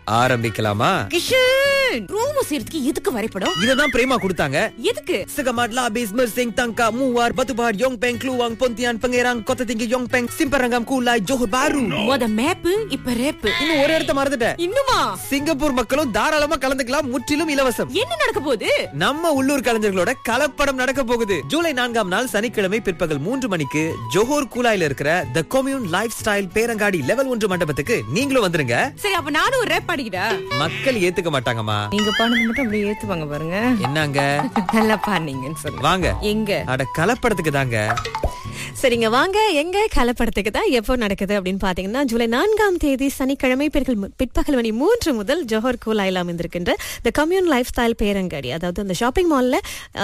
ஆரம்பிக்கலாமா கிஷன் ரூம் செய்யறதுக்கு எதுக்கு வரைபடம் இததான் பிரேமா கொடுத்தாங்க எதுக்கு Segamat Labis Mersing Tangka Muar Batubar Yong Peng Kluang Pontian Pangerang Kota Tinggi Yong Peng Simparangam Kulai Johor Bahru மொத மேப்பு இப்ப ரேப்பு இன்னும் ஒரு இடத்த மறந்துட்டேன் இன்னுமா சிங்கப்பூர் மக்களும் தாராளமா கலந்துக்கலாம் முற்றிலும் இலவசம் என்ன நடக்க போகுது நம்ம உள்ளூர் கலைஞர்களோட கலப்படம் நடக்க போகுது ஜூலை நான்காம் நாள் சனிக்கிழமை பிற்பகல் மூன்று மணிக்கு ஜோஹர் கூலாயில இருக்கிற த கொம்யூன் லைஃப் ஸ்டைல் பேரங்காடி லெவல் ஒன்று மண்டபத்துக்கு நீங்களும் வந்துருங்க சரி அப்ப நானும் ஒரு ரேப் பாடிக்கிட்டா மக்கள் ஏத்துக்க மாட்டாங்கம்மா நீங்க பாடுறது மட்டும் அப்படியே ஏத்துவாங்க பாருங்க என்னங்க நல்லா பாடுனீங்கன்னு சொல்லுங்க வாங்க எங்க அட கலப்படத்துக்கு தாங்க சரிங்க வாங்க எங்க கலப்படத்துக்கு தான் எப்போ நடக்குது அப்படின்னு பாத்தீங்கன்னா ஜூலை நான்காம் தேதி சனிக்கிழமை பிற்பகல் பிற்பகல் மணி மூன்று முதல் ஜோஹர் கூலாயில் அமைந்திருக்கின்ற த கம்யூன் லைஃப் ஸ்டைல் பேரங்காடி அதாவது அந்த ஷாப்பிங் மால்ல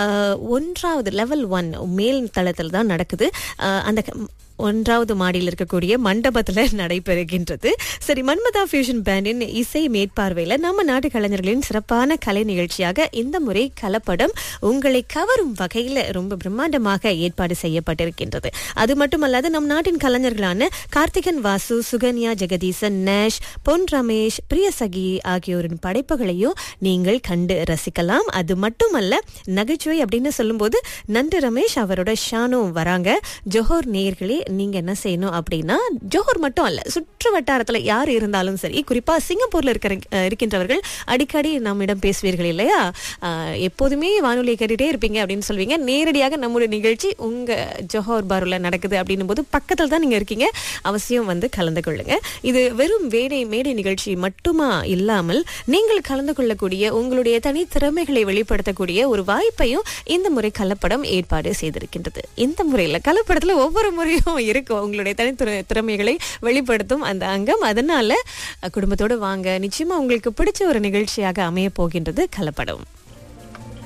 ஒன்றாவது லெவல் ஒன் மேல் தளத்தில் தான் நடக்குது அஹ், அந்த க- ஒன்றாவது மாடியில் இருக்கக்கூடிய மண்டபத்துல நடைபெறுகின்றது சரி மன்மதா ஃபியூஷன் பேண்டின் இசை மேற்பார்வையில நம்ம நாட்டு கலைஞர்களின் சிறப்பான கலை நிகழ்ச்சியாக இந்த முறை கலப்படம் உங்களை கவரும் வகையில ரொம்ப பிரம்மாண்டமாக ஏற்பாடு செய்யப்பட்டிருக்கின்றது அது மட்டுமல்லாது நம் நாட்டின் கலைஞர்களான கார்த்திகன் வாசு சுகன்யா ஜெகதீசன் நேஷ் பொன் ரமேஷ் பிரியசகி ஆகியோரின் படைப்புகளையும் நீங்கள் கண்டு ரசிக்கலாம் அது மட்டுமல்ல நகைச்சுவை அப்படின்னு சொல்லும்போது நண்டு ரமேஷ் அவரோட ஷானும் வராங்க ஜோஹர் நேயர்களே நீங்க என்ன செய்யணும் அப்படின்னா ஜோஹர் மட்டும் அல்ல சுற்று வட்டாரத்துல யார் இருந்தாலும் சரி குறிப்பா சிங்கப்பூர்ல இருக்கிற அஹ், இருக்கின்றவர்கள் அடிக்கடி நம்மிடம் பேசுவீர்கள் இல்லையா அஹ், எப்போதுமே வானொலியை கேட்டுட்டே இருப்பீங்க அப்படின்னு சொல்வீங்க நேரடியாக நம்முடைய நிகழ்ச்சி உங்க ஜோஹர் பாருல நடக்குது அப்படின்னும் போது பக்கத்துல தான் நீங்க இருக்கீங்க அவசியம் வந்து கலந்து கொள்ளுங்க இது வெறும் வேடை மேடை நிகழ்ச்சி மட்டுமா இல்லாமல் நீங்கள் கலந்து கொள்ளக்கூடிய உங்களுடைய தனித்திறமைகளை வெளிப்படுத்தக்கூடிய ஒரு வாய்ப்பையும் இந்த முறை கலப்படம் ஏற்பாடு செய்திருக்கின்றது இந்த முறையில் கலப்படத்துல ஒவ்வொரு முறையும் இருக்கும் உங்களுடைய தனித்திற திறமைகளை வெளிப்படுத்தும் அந்த அங்கம் அதனால அஹ், குடும்பத்தோட வாங்க நிச்சயமா உங்களுக்கு பிடிச்ச ஒரு நிகழ்ச்சியாக அமைய போகின்றது கலப்படம்